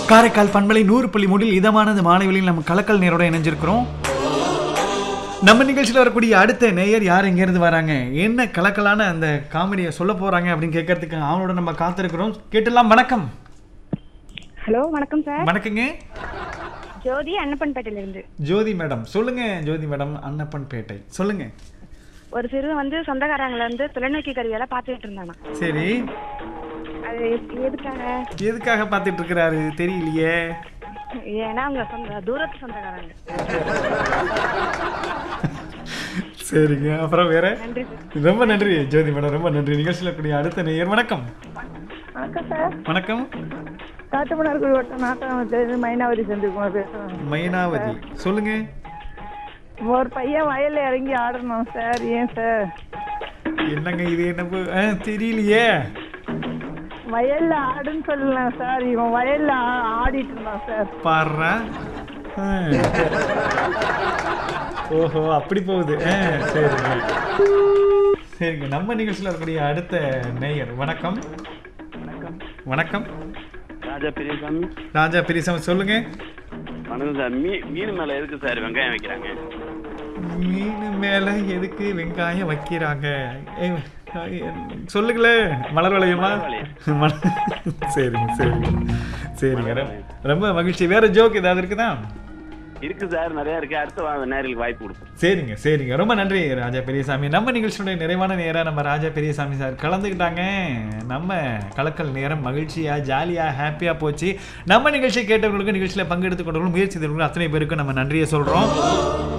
காரைக்கால் பண்பலை நூறு புள்ளி மூடில் இதமானது மாணவிகளில் நம்ம கலக்கல் நேரோட இணைஞ்சிருக்கிறோம் நம்ம நிகழ்ச்சியில் வரக்கூடிய அடுத்த நேயர் யார் எங்கேருந்து வராங்க என்ன கலக்கலான அந்த காமெடியை சொல்ல போறாங்க அப்படின்னு கேட்கறதுக்கு அவனோட நம்ம காத்திருக்கிறோம் கேட்டுலாம் வணக்கம் ஹலோ வணக்கம் சார் வணக்கங்க ஜோதி அன்னப்பன்பேட்டையில இருந்து ஜோதி மேடம் சொல்லுங்க ஜோதி மேடம் அன்னப்பன் பேட்டை சொல்லுங்க ஒரு சிறுவன் வந்து சொந்தக்காரங்களை வந்து தொலைநோக்கி கருவியால பார்த்துட்டு இருந்தானா சரி அது எப்- எதுக்காக எதுக்காக பார்த்துட்டு இருக்கிறாரு தெரியலையே ஏன்னா அவங்க சொந்த தூரத்து சொந்தக்காரங்க சரிங்க அப்புறம் வேற நன்றி சார் ரொம்ப நன்றி ஜோதி மேடம் ரொம்ப நன்றி நிகழ்ச்சியில் கூடிய அடுத்த நேயர் வணக்கம் வணக்கம் சார் வணக்கம் காட்டுமன்னார்குடி வட்டம் நாட்டாமத்திலிருந்து மைனாவதி செந்தில்குமார் பேசுகிறேன் மைனாவதி சொல்லுங்க ஒரு பையன் வயல்ல இறங்கி ஆடணும் சார் ஏன் சார் என்னங்க இது என்ன பு- ஆ, தெரியலையே வயல்ல ஆடுன்னு சொல்லலாம் சார் இவன் வயல்ல ஆ- ஆடிட்டு இருந்தான் சார் பாடுறா ஓஹோ அப்படி போகுது ஆ, சரிங்க சரிங்க நம்ம நிகழ்ச்சியில் இருக்கக்கூடிய அடுத்த நேயர் வணக்கம் வணக்கம் ராஜா பெரியசாமி ராஜா பெரியசாமி சொல்லுங்க வணக்கம் சார் மீ மீன் மேலே எதுக்கு சார் வெங்காயம் வைக்கிறாங்க மீன் மேல எதுக்கு வெங்காயம் வைக்கிறாங்க ஏய், சொல்லுங்களே மலர் வளையமா மல- சரிங்க சரிங்க சரிங்க ரொம்ப- ரொம்ப மகிழ்ச்சி வேற ஜோக் ஏதாவது இருக்குதா இருக்கு சார் நிறைய இருக்கு அடுத்த வா- நேரலுக்கு வாய்ப்பு கொடுப்போம் சரிங்க சரிங்க ரொம்ப நன்றி ராஜா பெரியசாமி நம்ம நிகழ்ச்சியுடைய நிறைவான நேரம் நம்ம ராஜா பெரியசாமி சார் கலந்துக்கிட்டாங்க நம்ம கலக்கல் நேரம் மகிழ்ச்சியா ஜாலியா ஹாப்பியா போச்சு நம்ம நிகழ்ச்சியை கேட்டவங்களுக்கு நிகழ்ச்சியில் பங்கெடுத்து கொண்டவங்களும் முயற்சி செய்தவங்களுக்கும் அத்தனை பேருக்கும் நம்ம நன்றியை சொல்றோம்